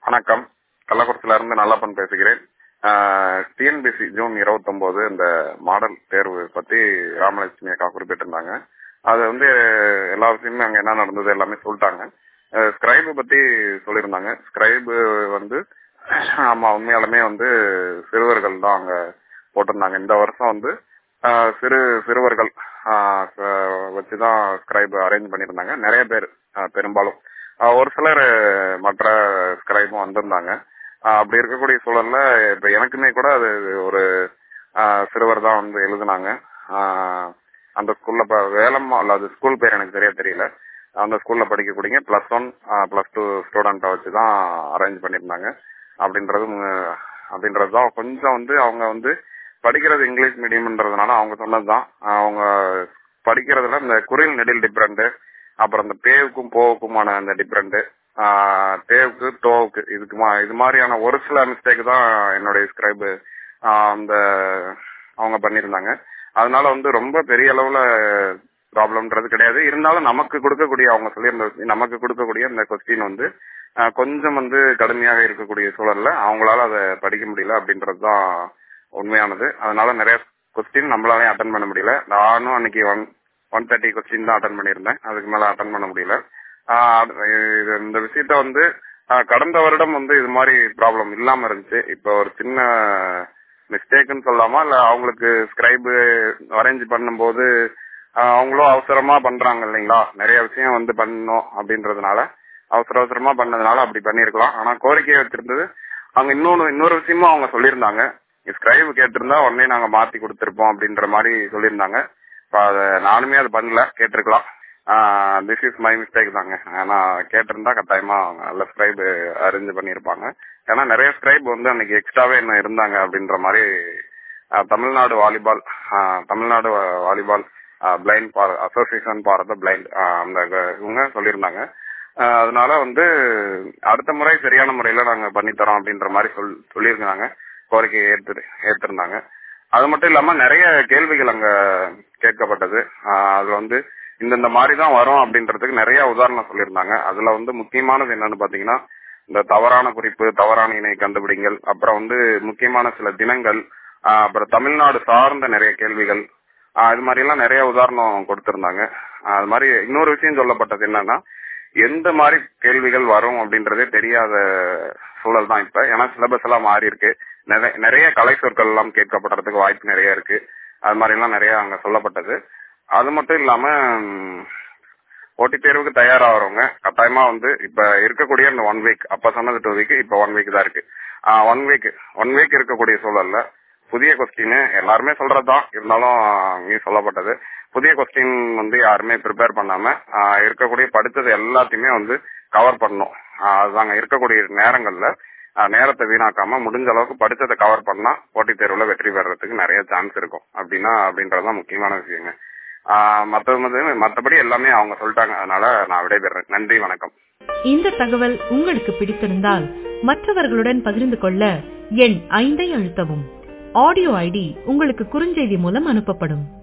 வணக்கம் கள்ளக்குறிச்சியில இருந்து நல்லப்பன் பேசுகிறேன் டிஎன்பிசி ஜூன் இருபத்தொன்பது இந்த மாடல் தேர்வு பத்தி ராமலட்சுமி அக்கா குறிப்பிட்டிருந்தாங்க அது வந்து எல்லா விஷயமுமே அங்க என்ன நடந்தது எல்லாமே சொல்லிட்டாங்க ஸ்கிரைபு பத்தி சொல்லியிருந்தாங்க ஸ்கிரைபு வந்து ஆமா உண்மையாலுமே வந்து சிறுவர்கள் தான் அங்க போட்டிருந்தாங்க இந்த வருஷம் வந்து ஆஹ் சிறு சிறுவர்கள் வச்சுதான் ஸ்கிரைப் அரேஞ்ச் பண்ணியிருந்தாங்க நிறைய பேர் ஆஹ் பெரும்பாலும் ஆஹ் ஒரு சிலர் மற்ற ஸ்கிரைபும் வந்திருந்தாங்க ஆஹ் அப்படி இருக்கக்கூடிய சூழல்ல இப்ப எனக்குமே கூட அது ஒரு ஆஹ் சிறுவர் தான் வந்து எழுதுனாங்க ஆஹ் அந்த ஸ்கூல்ல வேலம்மா அல்ல அது ஸ்கூல் பேர் எனக்கு சரியா தெரியல அந்த ஸ்கூல்ல படிக்கக்கூடிய பிளஸ் ஒன் பிளஸ் டூ ஸ்டூடெண்ட்டை வச்சு தான் அரேஞ்ச் பண்ணியிருந்தாங்க அப்படின்றது அப்படின்றது தான் கொஞ்சம் வந்து அவங்க வந்து படிக்கிறது இங்கிலீஷ் மீடியம்ன்றதுனால அவங்க சொன்னதுதான் அவங்க படிக்கிறதுல இந்த குரில் நெடில் டிஃப்ரெண்ட் அப்புறம் இந்த பேவுக்கும் போவுக்குமான அந்த டிஃப்ரெண்ட் தேவுக்கு டோவுக்கு இதுக்கு இது மாதிரியான ஒரு சில மிஸ்டேக் தான் என்னுடைய ஸ்கிரைபு அந்த அவங்க பண்ணியிருந்தாங்க அதனால வந்து ரொம்ப பெரிய அளவுல ப்ராப்ளம்ன்றது கிடையாது இருந்தாலும் நமக்கு கொடுக்கக்கூடிய அவங்க சொல்லியிருந்த நமக்கு கொடுக்கக்கூடிய இந்த கொஸ்டின் வந்து கொஞ்சம் வந்து கடுமையாக இருக்கக்கூடிய சூழல்ல அவங்களால அதை படிக்க முடியல அப்படின்றது தான் உண்மையானது அதனால நிறைய கொஸ்டின் நம்மளாலே அட்டன் பண்ண முடியல நானும் அன்னைக்கு ஒன் ஒன் தேர்ட்டி கொஸ்டின் தான் அட்டன் பண்ணியிருந்தேன் அதுக்கு மேல அட்டன் பண்ண முடியல இந்த விஷயத்த வந்து கடந்த வருடம் வந்து இது மாதிரி ப்ராப்ளம் இல்லாம இருந்துச்சு இப்போ ஒரு சின்ன மிஸ்டேக்னு சொல்லாமா இல்ல அவங்களுக்கு ஸ்கிரைபு அரேஞ்ச் பண்ணும்போது அவங்களும் அவசரமா பண்றாங்க இல்லைங்களா நிறைய விஷயம் வந்து பண்ணணும் அப்படின்றதுனால அவசர அவசரமா பண்ணதுனால அப்படி பண்ணிருக்கலாம் ஆனா கோரிக்கையை வச்சிருந்தது அவங்க இன்னொன்னு இன்னொரு விஷயமும் அவங்க சொல்லியிருந்தாங்க ஸ்கிரைப் கேட்டிருந்தா உடனே நாங்க மாத்தி கொடுத்திருப்போம் அப்படின்ற மாதிரி சொல்லியிருந்தாங்க அதை நானுமே அது பண்ணல கேட்டிருக்கலாம் திஸ் இஸ் மை மிஸ்டேக் தாங்க ஏன்னா கேட்டிருந்தா கட்டாயமா நல்ல ஸ்கிரைப் அரேஞ்ச் பண்ணியிருப்பாங்க ஏன்னா நிறைய ஸ்கிரைப் வந்து அன்னைக்கு எக்ஸ்ட்ராவே என்ன இருந்தாங்க அப்படின்ற மாதிரி Tamil Nadu volleyball Tamil Nadu volleyball blind for association for the blind அந்த இவங்க சொல்லியிருந்தாங்க அதனால வந்து அடுத்த முறை சரியான முறையில நாங்க பண்ணித்தரோம் அப்படின்ற மாதிரி சொல் சொல்லியிருந்தாங்க கோரிக்கை ஏற்று ஏற்றிருந்தாங்க அது மட்டும் இல்லாம நிறைய கேள்விகள் அங்க கேட்கப்பட்டது அதுல வந்து இந்தந்த மாதிரி தான் வரும் அப்படின்றதுக்கு நிறைய உதாரணம் சொல்லியிருந்தாங்க அதுல வந்து முக்கியமானது என்னன்னு பாத்தீங்கன்னா இந்த தவறான குறிப்பு தவறான இணை கண்டுபிடிங்கள் அப்புறம் வந்து முக்கியமான சில தினங்கள் அப்புறம் தமிழ்நாடு சார்ந்த நிறைய கேள்விகள் இது மாதிரி எல்லாம் நிறைய உதாரணம் கொடுத்திருந்தாங்க அது மாதிரி இன்னொரு விஷயம் சொல்லப்பட்டது என்னன்னா எந்த மாதிரி கேள்விகள் வரும் அப்படின்றதே தெரியாத சூழல் தான் இப்ப ஏன்னா சிலபஸ் எல்லாம் மாறி இருக்கு நிறைய கலை சொற்கள் எல்லாம் கேட்கப்படுறதுக்கு வாய்ப்பு நிறைய இருக்கு அது மாதிரி எல்லாம் நிறைய அங்க சொல்லப்பட்டது அது மட்டும் இல்லாம போட்டித் தேர்வுக்கு தயாராகிறவங்க கட்டாயமா வந்து இப்ப இருக்கக்கூடிய இந்த ஒன் வீக் அப்ப சொன்னது டூ வீக் இப்ப ஒன் வீக் தான் இருக்கு ஒன் வீக் ஒன் வீக் இருக்கக்கூடிய சூழல்ல புதிய கொஸ்டின் எல்லாருமே சொல்றதுதான் இருந்தாலும் இங்கே சொல்லப்பட்டது புதிய கொஸ்டின் வந்து யாருமே ப்ரிப்பேர் பண்ணாம இருக்கக்கூடிய படித்தது எல்லாத்தையுமே வந்து கவர் பண்ணும் அதுதாங்க இருக்கக்கூடிய நேரங்கள்ல நேரத்தை வீணாக்காம முடிஞ்ச அளவுக்கு படித்ததை கவர் பண்ணா போட்டித் தேர்வுல வெற்றி பெறறதுக்கு நிறைய சான்ஸ் இருக்கும் அப்படின்னா அப்படின்றதுதான் முக்கியமான விஷயங்க மற்றது மற்றபடி எல்லாமே அவங்க சொல்லிட்டாங்க அதனால நான் விடைபெறேன் நன்றி வணக்கம் இந்த தகவல் உங்களுக்கு பிடித்திருந்தால் மற்றவர்களுடன் பகிர்ந்து கொள்ள எண் ஐந்தை அழுத்தவும் ஆடியோ ஐடி உங்களுக்கு குறுஞ்செய்தி மூலம் அனுப்பப்படும்